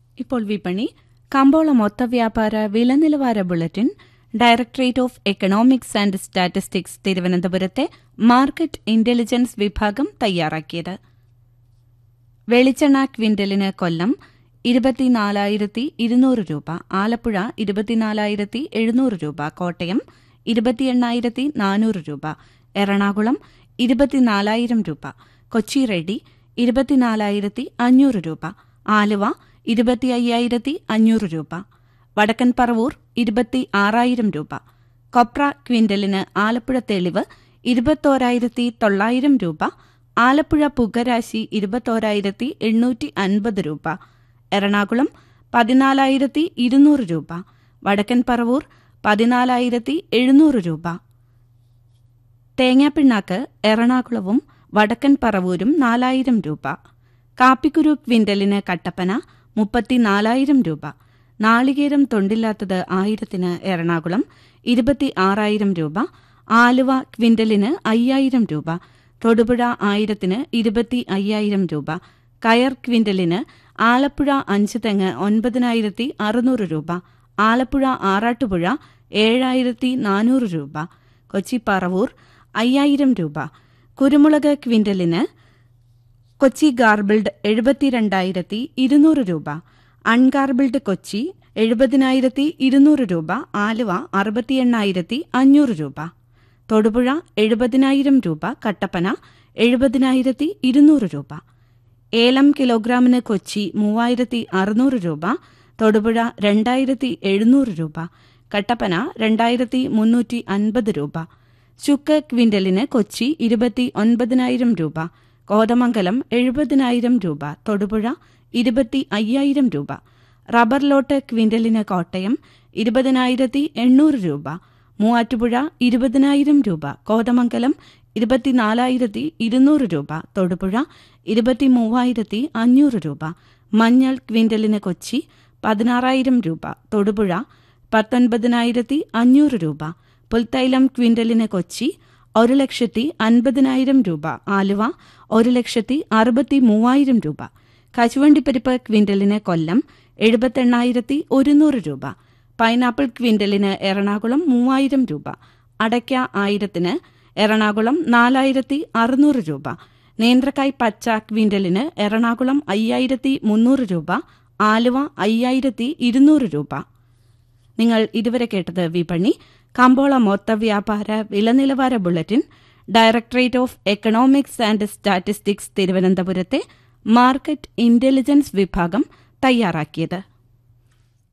ഇപ്പോൾ വിപണി കമ്പോള മൊത്തവ്യാപാര വില നിലവാര bulletin directorate of economics and statistics തിരുവനന്തപുരത്തെ മാർക്കറ്റ് ഇന്റലിജൻസ് വിഭാഗം തയ്യാറാക്കിയത് വെളിച്ചെണ്ണ ക്വിന്റലിന് കൊല്ലം ഇരുപത്തിനാലായിരത്തി ഇരുന്നൂറ് രൂപ ആലപ്പുഴ ഇരുപത്തിനാലായിരത്തി എഴുന്നൂറ് രൂപ കോട്ടയം ഇരുപത്തി എണ്ണായിരത്തി നാനൂറ് രൂപ എറണാകുളം ഇരുപത്തിനാലായിരം രൂപ കൊച്ചി റെഡി ഇരുപത്തിനാലായിരത്തി അഞ്ഞൂറ് രൂപ ആലുവ ഇരുപത്തി അയ്യായിരത്തി അഞ്ഞൂറ് രൂപ വടക്കൻ പറവൂർ ഇരുപത്തി ആറായിരം രൂപ കൊപ്ര ക്വിന്റലിന് ആലപ്പുഴ തെളിവ് ഇരുപത്തോരായിരത്തി തൊള്ളായിരം രൂപ ആലപ്പുഴ പുകരാശി ഇരുപത്തോരായിരത്തി എണ്ണൂറ്റി അൻപത് രൂപ എറണാകുളം പതിനാലായിരത്തി ഇരുന്നൂറ് രൂപ വടക്കൻ പറവൂർ പതിനാലായിരത്തി എഴുന്നൂറ് രൂപ തേങ്ങാപ്പിണ്ണാക്ക് എറണാകുളവും വടക്കൻ പറവൂരും നാലായിരം രൂപ കാപ്പിക്കുരു ക്വിന്റലിന് കട്ടപ്പന മുപ്പത്തിനാലായിരം രൂപ നാളികേരം തൊണ്ടില്ലാത്തത് ആയിരത്തിന് എറണാകുളം ഇരുപത്തി ആറായിരം രൂപ ആലുവ ക്വിന്റലിന് അയ്യായിരം രൂപ തൊടുപുഴ ആയിരത്തിന് ഇരുപത്തി അയ്യായിരം രൂപ കയർ ക്വിന്റലിന് ആലപ്പുഴ അഞ്ച് തെങ്ങ് ഒൻപതിനായിരത്തി അറുന്നൂറ് രൂപ ആലപ്പുഴ ആറാട്ടുപുഴ ഏഴായിരത്തി നാനൂറ് രൂപ കൊച്ചി പറവൂർ അയ്യായിരം രൂപ കുരുമുളക് ക്വിന്റലിന് കൊച്ചി ഗാർബിൾഡ് എഴുപത്തിരണ്ടായിരത്തി ഇരുന്നൂറ് രൂപ അൺഗാർബിൾഡ് കൊച്ചി എഴുപതിനായിരത്തി ഇരുന്നൂറ് രൂപ ആലുവ അറുപത്തി എണ്ണായിരത്തി അഞ്ഞൂറ് രൂപ തൊടുപുഴ എഴുപതിനായിരം രൂപ കട്ടപ്പന എഴുപതിനായിരത്തി ഇരുന്നൂറ് രൂപ ഏലം കിലോഗ്രാമിന് കൊച്ചി മൂവായിരത്തി അറുന്നൂറ് രൂപ തൊടുപുഴ രണ്ടായിരത്തി എഴുന്നൂറ് രൂപ കട്ടപ്പന രണ്ടായിരത്തി മുന്നൂറ്റി അൻപത് രൂപ ചുക്ക് ക്വിന്റലിന് കൊച്ചി ഇരുപത്തി ഒൻപതിനായിരം രൂപ കോതമംഗലം എഴുപതിനായിരം രൂപ തൊടുപുഴ ഇരുപത്തി അയ്യായിരം രൂപ റബ്ബർ ലോട്ട് ക്വിന്റലിന് കോട്ടയം ഇരുപതിനായിരത്തി എണ്ണൂറ് രൂപ മൂവാറ്റുപുഴ ഇരുപതിനായിരം രൂപ കോതമംഗലം ഇരുപത്തിനാലായിരത്തി ഇരുന്നൂറ് രൂപ തൊടുപുഴ ഇരുപത്തി മൂവായിരത്തി അഞ്ഞൂറ് രൂപ മഞ്ഞൾ ക്വിന്റലിന് കൊച്ചി പതിനാറായിരം രൂപ തൊടുപുഴ പത്തൊൻപതിനായിരത്തി അഞ്ഞൂറ് രൂപ പുൽത്തൈലം ക്വിന്റലിന് കൊച്ചി ഒരു ലക്ഷത്തി അൻപതിനായിരം രൂപ ആലുവ ഒരു ലക്ഷത്തി അറുപത്തി മൂവായിരം രൂപ കശുവണ്ടിപ്പരിപ്പ് ക്വിന്റലിന് കൊല്ലം എഴുപത്തെണ്ണായിരത്തി ഒരുന്നൂറ് രൂപ പൈനാപ്പിൾ ക്വിന്റലിന് എറണാകുളം മൂവായിരം രൂപ അടയ്ക്ക ആയിരത്തിന് എറണാകുളം നാലായിരത്തി അറുന്നൂറ് രൂപ നേന്ത്രക്കായ് പച്ച ക്വിന്റലിന് എറണാകുളം അയ്യായിരത്തി മുന്നൂറ് രൂപ ആലുവ അയ്യായിരത്തി ഇരുന്നൂറ് രൂപ നിങ്ങൾ ഇതുവരെ കേട്ടത് വിപണി കമ്പോള മൊത്ത വ്യാപാര വില നിലവാര bulletin directorate of economics and statistics തിരുവനന്തപുരത്തെ മാർക്കറ്റ് ഇന്റലിജൻസ് വിഭാഗം തയ്യാറാക്കിയത്